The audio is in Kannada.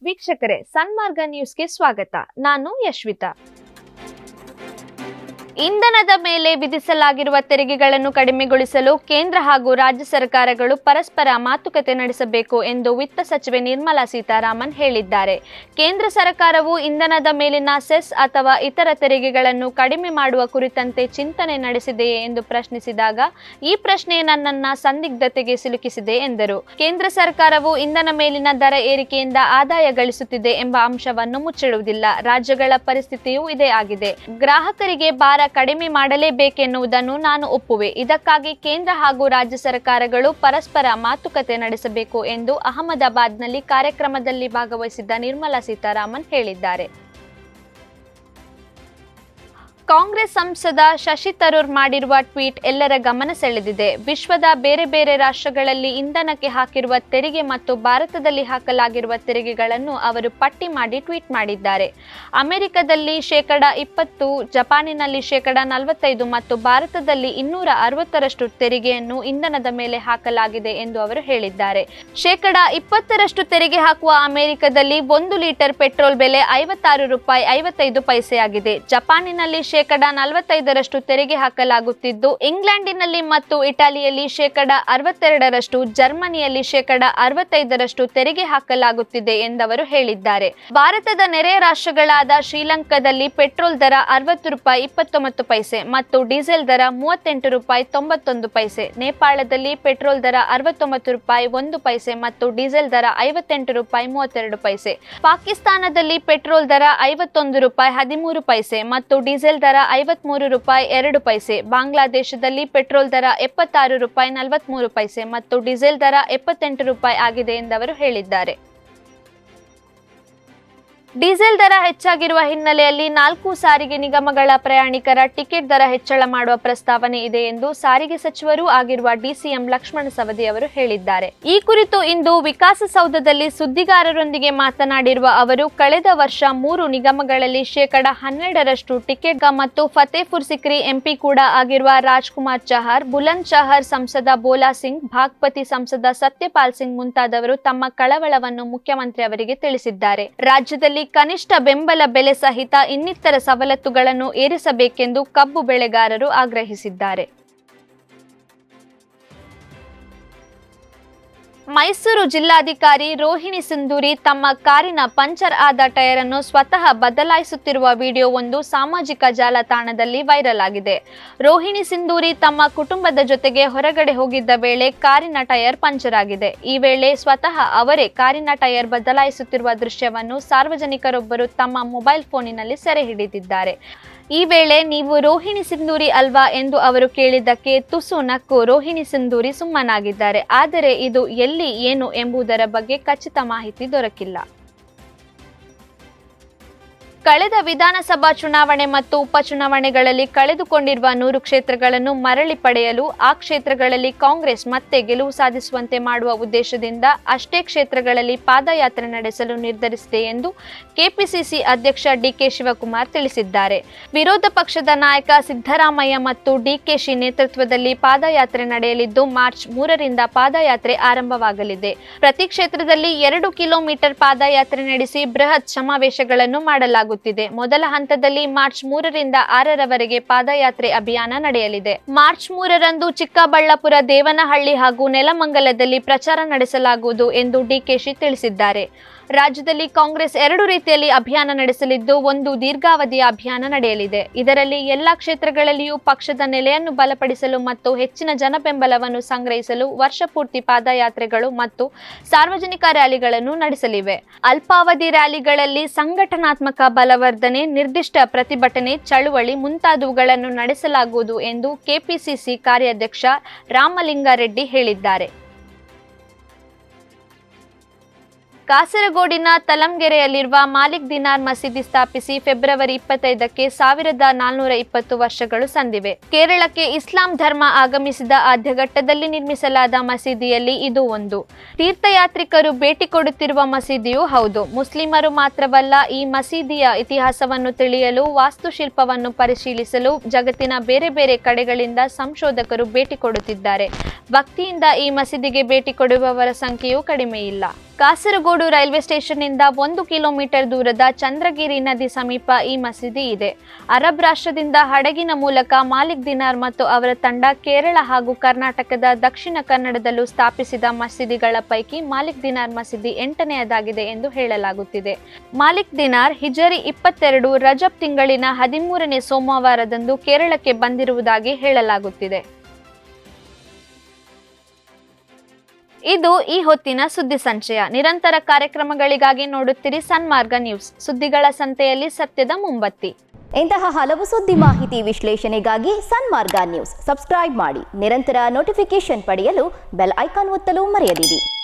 ವೀಕ್ಷಕರೇ ಸನ್ಮಾರ್ಗ ನ್ಯೂಸ್ಗೆ ಸ್ವಾಗತ ನಾನು ಯಶ್ವಿತಾ ಇಂಧನದ ಮೇಲೆ ವಿಧಿಸಲಾಗಿರುವ ತೆರಿಗೆಗಳನ್ನು ಕಡಿಮೆಗೊಳಿಸಲು ಕೇಂದ್ರ ಹಾಗೂ ರಾಜ್ಯ ಸರ್ಕಾರಗಳು ಪರಸ್ಪರ ಮಾತುಕತೆ ನಡೆಸಬೇಕು ಎಂದು ವಿತ್ತ ಸಚಿವೆ ನಿರ್ಮಲಾ ಸೀತಾರಾಮನ್ ಹೇಳಿದ್ದಾರೆ ಕೇಂದ್ರ ಸರ್ಕಾರವು ಇಂಧನದ ಮೇಲಿನ ಸೆಸ್ ಅಥವಾ ಇತರ ತೆರಿಗೆಗಳನ್ನು ಕಡಿಮೆ ಮಾಡುವ ಕುರಿತಂತೆ ಚಿಂತನೆ ನಡೆಸಿದೆಯೇ ಎಂದು ಪ್ರಶ್ನಿಸಿದಾಗ ಈ ಪ್ರಶ್ನೆ ನನ್ನನ್ನ ಸಂದಿಗ್ಧತೆಗೆ ಸಿಲುಕಿಸಿದೆ ಎಂದರು ಕೇಂದ್ರ ಸರ್ಕಾರವು ಇಂಧನ ಮೇಲಿನ ದರ ಏರಿಕೆಯಿಂದ ಆದಾಯ ಗಳಿಸುತ್ತಿದೆ ಎಂಬ ಅಂಶವನ್ನು ಮುಚ್ಚಿಡುವುದಿಲ್ಲ ರಾಜ್ಯಗಳ ಪರಿಸ್ಥಿತಿಯೂ ಇದೇ ಆಗಿದೆ ಗ್ರಾಹಕರಿಗೆ ಭಾರ ಕಡಿಮೆ ಮಾಡಲೇಬೇಕೆನ್ನುವುದನ್ನು ನಾನು ಒಪ್ಪುವೆ ಇದಕ್ಕಾಗಿ ಕೇಂದ್ರ ಹಾಗೂ ರಾಜ್ಯ ಸರ್ಕಾರಗಳು ಪರಸ್ಪರ ಮಾತುಕತೆ ನಡೆಸಬೇಕು ಎಂದು ಅಹಮದಾಬಾದ್ನಲ್ಲಿ ಕಾರ್ಯಕ್ರಮದಲ್ಲಿ ಭಾಗವಹಿಸಿದ್ದ ನಿರ್ಮಲಾ ಸೀತಾರಾಮನ್ ಹೇಳಿದ್ದಾರೆ ಕಾಂಗ್ರೆಸ್ ಸಂಸದ ಶಶಿ ತರೂರ್ ಮಾಡಿರುವ ಟ್ವೀಟ್ ಎಲ್ಲರ ಗಮನ ಸೆಳೆದಿದೆ ವಿಶ್ವದ ಬೇರೆ ಬೇರೆ ರಾಷ್ಟ್ರಗಳಲ್ಲಿ ಇಂಧನಕ್ಕೆ ಹಾಕಿರುವ ತೆರಿಗೆ ಮತ್ತು ಭಾರತದಲ್ಲಿ ಹಾಕಲಾಗಿರುವ ತೆರಿಗೆಗಳನ್ನು ಅವರು ಪಟ್ಟಿ ಮಾಡಿ ಟ್ವೀಟ್ ಮಾಡಿದ್ದಾರೆ ಅಮೆರಿಕದಲ್ಲಿ ಶೇಕಡ ಇಪ್ಪತ್ತು ಜಪಾನಿನಲ್ಲಿ ಶೇಕಡ ನಲವತ್ತೈದು ಮತ್ತು ಭಾರತದಲ್ಲಿ ಇನ್ನೂರ ಅರವತ್ತರಷ್ಟು ತೆರಿಗೆಯನ್ನು ಇಂಧನದ ಮೇಲೆ ಹಾಕಲಾಗಿದೆ ಎಂದು ಅವರು ಹೇಳಿದ್ದಾರೆ ಶೇಕಡ ಇಪ್ಪತ್ತರಷ್ಟು ತೆರಿಗೆ ಹಾಕುವ ಅಮೆರಿಕದಲ್ಲಿ ಒಂದು ಲೀಟರ್ ಪೆಟ್ರೋಲ್ ಬೆಲೆ ಐವತ್ತಾರು ರೂಪಾಯಿ ಐವತ್ತೈದು ಪೈಸೆಯಾಗಿದೆ ಜಪಾನಿನಲ್ಲಿ ಶೇಕಡ ನಲವತ್ತೈದರಷ್ಟು ತೆರಿಗೆ ಹಾಕಲಾಗುತ್ತಿದ್ದು ಇಂಗ್ಲೆಂಡಿನಲ್ಲಿ ಮತ್ತು ಇಟಲಿಯಲ್ಲಿ ಶೇಕಡ ಅರವತ್ತೆರಡರಷ್ಟು ಜರ್ಮನಿಯಲ್ಲಿ ಶೇಕಡ ಅರವತ್ತೈದರಷ್ಟು ತೆರಿಗೆ ಹಾಕಲಾಗುತ್ತಿದೆ ಎಂದವರು ಹೇಳಿದ್ದಾರೆ ಭಾರತದ ನೆರೆಯ ರಾಷ್ಟ್ರಗಳಾದ ಶ್ರೀಲಂಕಾದಲ್ಲಿ ಪೆಟ್ರೋಲ್ ದರ ಅರವತ್ತು ರೂಪಾಯಿ ಇಪ್ಪತ್ತೊಂಬತ್ತು ಪೈಸೆ ಮತ್ತು ಡೀಸೆಲ್ ದರ ಮೂವತ್ತೆಂಟು ರೂಪಾಯಿ ತೊಂಬತ್ತೊಂದು ಪೈಸೆ ನೇಪಾಳದಲ್ಲಿ ಪೆಟ್ರೋಲ್ ದರ ಅರವತ್ತೊಂಬತ್ತು ರೂಪಾಯಿ ಒಂದು ಪೈಸೆ ಮತ್ತು ಡೀಸೆಲ್ ದರ ಐವತ್ತೆಂಟು ರೂಪಾಯಿ ಮೂವತ್ತೆರಡು ಪೈಸೆ ಪಾಕಿಸ್ತಾನದಲ್ಲಿ ಪೆಟ್ರೋಲ್ ದರ ಐವತ್ತೊಂದು ರೂಪಾಯಿ ಹದಿಮೂರು ಪೈಸೆ ಮತ್ತು ಡೀಸೆಲ್ ದರ ಐವತ್ಮೂರು ರೂಪಾಯಿ ಎರಡು ಪೈಸೆ ಬಾಂಗ್ಲಾದೇಶದಲ್ಲಿ ಪೆಟ್ರೋಲ್ ದರ ಎಪ್ಪತ್ತಾರು ರೂಪಾಯಿ ನಲವತ್ಮೂರು ಪೈಸೆ ಮತ್ತು ಡೀಸೆಲ್ ದರ ಎಪ್ಪತ್ತೆಂಟು ರೂಪಾಯಿ ಆಗಿದೆ ಎಂದವರು ಹೇಳಿದ್ದಾರೆ ಡೀಸೆಲ್ ದರ ಹೆಚ್ಚಾಗಿರುವ ಹಿನ್ನೆಲೆಯಲ್ಲಿ ನಾಲ್ಕು ಸಾರಿಗೆ ನಿಗಮಗಳ ಪ್ರಯಾಣಿಕರ ಟಿಕೆಟ್ ದರ ಹೆಚ್ಚಳ ಮಾಡುವ ಪ್ರಸ್ತಾವನೆ ಇದೆ ಎಂದು ಸಾರಿಗೆ ಸಚಿವರೂ ಆಗಿರುವ ಡಿಸಿಎಂ ಲಕ್ಷ್ಮಣ ಸವದಿ ಅವರು ಹೇಳಿದ್ದಾರೆ ಈ ಕುರಿತು ಇಂದು ವಿಕಾಸಸೌಧದಲ್ಲಿ ಸುದ್ದಿಗಾರರೊಂದಿಗೆ ಮಾತನಾಡಿರುವ ಅವರು ಕಳೆದ ವರ್ಷ ಮೂರು ನಿಗಮಗಳಲ್ಲಿ ಶೇಕಡ ಹನ್ನೆರಡರಷ್ಟು ಟಿಕೆಟ್ ಮತ್ತು ಫತೇಪುರ್ ಸಿಕ್ರಿ ಎಂಪಿ ಕೂಡ ಆಗಿರುವ ರಾಜ್ಕುಮಾರ್ ಚಹರ್ ಬುಲಂದ್ ಶಹರ್ ಸಂಸದ ಬೋಲಾ ಸಿಂಗ್ ಭಾಗ್ಪತಿ ಸಂಸದ ಸತ್ಯಪಾಲ್ ಸಿಂಗ್ ಮುಂತಾದವರು ತಮ್ಮ ಕಳವಳವನ್ನು ಮುಖ್ಯಮಂತ್ರಿ ಅವರಿಗೆ ತಿಳಿಸಿದ್ದಾರೆ ರಾಜ್ಯದಲ್ಲಿ ಕನಿಷ್ಠ ಬೆಂಬಲ ಬೆಲೆ ಸಹಿತ ಇನ್ನಿತರ ಸವಲತ್ತುಗಳನ್ನು ಏರಿಸಬೇಕೆಂದು ಕಬ್ಬು ಬೆಳೆಗಾರರು ಆಗ್ರಹಿಸಿದ್ದಾರೆ ಮೈಸೂರು ಜಿಲ್ಲಾಧಿಕಾರಿ ರೋಹಿಣಿ ಸಿಂಧೂರಿ ತಮ್ಮ ಕಾರಿನ ಪಂಚರ್ ಆದ ಟೈರ್ ಅನ್ನು ಸ್ವತಃ ಬದಲಾಯಿಸುತ್ತಿರುವ ವಿಡಿಯೋ ಒಂದು ಸಾಮಾಜಿಕ ಜಾಲತಾಣದಲ್ಲಿ ವೈರಲ್ ಆಗಿದೆ ರೋಹಿಣಿ ಸಿಂಧೂರಿ ತಮ್ಮ ಕುಟುಂಬದ ಜೊತೆಗೆ ಹೊರಗಡೆ ಹೋಗಿದ್ದ ವೇಳೆ ಕಾರಿನ ಟೈರ್ ಪಂಚರ್ ಆಗಿದೆ ಈ ವೇಳೆ ಸ್ವತಃ ಅವರೇ ಕಾರಿನ ಟೈರ್ ಬದಲಾಯಿಸುತ್ತಿರುವ ದೃಶ್ಯವನ್ನು ಸಾರ್ವಜನಿಕರೊಬ್ಬರು ತಮ್ಮ ಮೊಬೈಲ್ ಫೋನಿನಲ್ಲಿ ಸೆರೆ ಹಿಡಿದಿದ್ದಾರೆ ಈ ವೇಳೆ ನೀವು ರೋಹಿಣಿ ಸಿಂಧೂರಿ ಅಲ್ವಾ ಎಂದು ಅವರು ಕೇಳಿದ್ದಕ್ಕೆ ತುಸು ನಕ್ಕು ರೋಹಿಣಿ ಸಿಂಧೂರಿ ಸುಮ್ಮನಾಗಿದ್ದಾರೆ ಆದರೆ ಇದು ಎಲ್ಲಿ ಏನು ಎಂಬುದರ ಬಗ್ಗೆ ಖಚಿತ ಮಾಹಿತಿ ದೊರಕಿಲ್ಲ ಕಳೆದ ವಿಧಾನಸಭಾ ಚುನಾವಣೆ ಮತ್ತು ಉಪಚುನಾವಣೆಗಳಲ್ಲಿ ಕಳೆದುಕೊಂಡಿರುವ ನೂರು ಕ್ಷೇತ್ರಗಳನ್ನು ಮರಳಿ ಪಡೆಯಲು ಆ ಕ್ಷೇತ್ರಗಳಲ್ಲಿ ಕಾಂಗ್ರೆಸ್ ಮತ್ತೆ ಗೆಲುವು ಸಾಧಿಸುವಂತೆ ಮಾಡುವ ಉದ್ದೇಶದಿಂದ ಅಷ್ಟೇ ಕ್ಷೇತ್ರಗಳಲ್ಲಿ ಪಾದಯಾತ್ರೆ ನಡೆಸಲು ನಿರ್ಧರಿಸಿದೆ ಎಂದು ಕೆಪಿಸಿಸಿ ಅಧ್ಯಕ್ಷ ಡಿಕೆ ಶಿವಕುಮಾರ್ ತಿಳಿಸಿದ್ದಾರೆ ವಿರೋಧ ಪಕ್ಷದ ನಾಯಕ ಸಿದ್ದರಾಮಯ್ಯ ಮತ್ತು ಡಿಕೆಶಿ ನೇತೃತ್ವದಲ್ಲಿ ಪಾದಯಾತ್ರೆ ನಡೆಯಲಿದ್ದು ಮಾರ್ಚ್ ಮೂರರಿಂದ ಪಾದಯಾತ್ರೆ ಆರಂಭವಾಗಲಿದೆ ಪ್ರತಿ ಕ್ಷೇತ್ರದಲ್ಲಿ ಎರಡು ಕಿಲೋಮೀಟರ್ ಪಾದಯಾತ್ರೆ ನಡೆಸಿ ಬೃಹತ್ ಸಮಾವೇಶಗಳನ್ನು ಮಾಡಲಾಗುತ್ತದೆ ಮೊದಲ ಹಂತದಲ್ಲಿ ಮಾರ್ಚ್ ಮೂರರಿಂದ ಆರರವರೆಗೆ ಪಾದಯಾತ್ರೆ ಅಭಿಯಾನ ನಡೆಯಲಿದೆ ಮಾರ್ಚ್ ಮೂರರಂದು ಚಿಕ್ಕಬಳ್ಳಾಪುರ ದೇವನಹಳ್ಳಿ ಹಾಗೂ ನೆಲಮಂಗಲದಲ್ಲಿ ಪ್ರಚಾರ ನಡೆಸಲಾಗುವುದು ಎಂದು ಡಿಕೆಶಿ ತಿಳಿಸಿದ್ದಾರೆ ರಾಜ್ಯದಲ್ಲಿ ಕಾಂಗ್ರೆಸ್ ಎರಡು ರೀತಿಯಲ್ಲಿ ಅಭಿಯಾನ ನಡೆಸಲಿದ್ದು ಒಂದು ದೀರ್ಘಾವಧಿಯ ಅಭಿಯಾನ ನಡೆಯಲಿದೆ ಇದರಲ್ಲಿ ಎಲ್ಲಾ ಕ್ಷೇತ್ರಗಳಲ್ಲಿಯೂ ಪಕ್ಷದ ನೆಲೆಯನ್ನು ಬಲಪಡಿಸಲು ಮತ್ತು ಹೆಚ್ಚಿನ ಜನಬೆಂಬಲವನ್ನು ಸಂಗ್ರಹಿಸಲು ವರ್ಷಪೂರ್ತಿ ಪಾದಯಾತ್ರೆಗಳು ಮತ್ತು ಸಾರ್ವಜನಿಕ ರ್ಯಾಲಿಗಳನ್ನು ನಡೆಸಲಿವೆ ಅಲ್ಪಾವಧಿ ರ್ಯಾಲಿಗಳಲ್ಲಿ ಸಂಘಟನಾತ್ಮಕ ಬಲವರ್ಧನೆ ನಿರ್ದಿಷ್ಟ ಪ್ರತಿಭಟನೆ ಚಳುವಳಿ ಮುಂತಾದವುಗಳನ್ನು ನಡೆಸಲಾಗುವುದು ಎಂದು ಕೆಪಿಸಿಸಿ ಕಾರ್ಯಾಧ್ಯಕ್ಷ ರಾಮಲಿಂಗಾರೆಡ್ಡಿ ಹೇಳಿದ್ದಾರೆ ಕಾಸರಗೋಡಿನ ತಲಂಗೆರೆಯಲ್ಲಿರುವ ಮಾಲಿಕ್ ದಿನಾರ್ ಮಸೀದಿ ಸ್ಥಾಪಿಸಿ ಫೆಬ್ರವರಿ ಇಪ್ಪತ್ತೈದಕ್ಕೆ ಸಾವಿರದ ನಾಲ್ನೂರ ಇಪ್ಪತ್ತು ವರ್ಷಗಳು ಸಂದಿವೆ ಕೇರಳಕ್ಕೆ ಇಸ್ಲಾಂ ಧರ್ಮ ಆಗಮಿಸಿದ ಆದ್ಯಘಟ್ಟದಲ್ಲಿ ನಿರ್ಮಿಸಲಾದ ಮಸೀದಿಯಲ್ಲಿ ಇದು ಒಂದು ತೀರ್ಥಯಾತ್ರಿಕರು ಭೇಟಿ ಕೊಡುತ್ತಿರುವ ಮಸೀದಿಯೂ ಹೌದು ಮುಸ್ಲಿಮರು ಮಾತ್ರವಲ್ಲ ಈ ಮಸೀದಿಯ ಇತಿಹಾಸವನ್ನು ತಿಳಿಯಲು ವಾಸ್ತುಶಿಲ್ಪವನ್ನು ಪರಿಶೀಲಿಸಲು ಜಗತ್ತಿನ ಬೇರೆ ಬೇರೆ ಕಡೆಗಳಿಂದ ಸಂಶೋಧಕರು ಭೇಟಿ ಕೊಡುತ್ತಿದ್ದಾರೆ ಭಕ್ತಿಯಿಂದ ಈ ಮಸೀದಿಗೆ ಭೇಟಿ ಕೊಡುವವರ ಸಂಖ್ಯೆಯೂ ಕಡಿಮೆ ಇಲ್ಲ ಕಾಸರಗೋಡು ರೈಲ್ವೆ ಸ್ಟೇಷನ್ನಿಂದ ಒಂದು ಕಿಲೋಮೀಟರ್ ದೂರದ ಚಂದ್ರಗಿರಿ ನದಿ ಸಮೀಪ ಈ ಮಸೀದಿ ಇದೆ ಅರಬ್ ರಾಷ್ಟ್ರದಿಂದ ಹಡಗಿನ ಮೂಲಕ ಮಾಲಿಕ್ ದಿನಾರ್ ಮತ್ತು ಅವರ ತಂಡ ಕೇರಳ ಹಾಗೂ ಕರ್ನಾಟಕದ ದಕ್ಷಿಣ ಕನ್ನಡದಲ್ಲೂ ಸ್ಥಾಪಿಸಿದ ಮಸೀದಿಗಳ ಪೈಕಿ ಮಾಲಿಕ್ ದಿನಾರ್ ಮಸೀದಿ ಎಂಟನೆಯದಾಗಿದೆ ಎಂದು ಹೇಳಲಾಗುತ್ತಿದೆ ಮಾಲಿಕ್ ದಿನಾರ್ ಹಿಜರಿ ಇಪ್ಪತ್ತೆರಡು ರಜಬ್ ತಿಂಗಳಿನ ಹದಿಮೂರನೇ ಸೋಮವಾರದಂದು ಕೇರಳಕ್ಕೆ ಬಂದಿರುವುದಾಗಿ ಹೇಳಲಾಗುತ್ತಿದೆ ಇದು ಈ ಹೊತ್ತಿನ ಸುದ್ದಿ ಸಂಚಯ ನಿರಂತರ ಕಾರ್ಯಕ್ರಮಗಳಿಗಾಗಿ ನೋಡುತ್ತೀರಿ ಸನ್ಮಾರ್ಗ ನ್ಯೂಸ್ ಸುದ್ದಿಗಳ ಸಂತೆಯಲ್ಲಿ ಸತ್ಯದ ಮುಂಬತ್ತಿ ಇಂತಹ ಹಲವು ಸುದ್ದಿ ಮಾಹಿತಿ ವಿಶ್ಲೇಷಣೆಗಾಗಿ ಸನ್ಮಾರ್ಗ ನ್ಯೂಸ್ ಸಬ್ಸ್ಕ್ರೈಬ್ ಮಾಡಿ ನಿರಂತರ ನೋಟಿಫಿಕೇಶನ್ ಪಡೆಯಲು ಬೆಲ್ ಐಕಾನ್ ಒತ್ತಲು ಮರೆಯದಿರಿ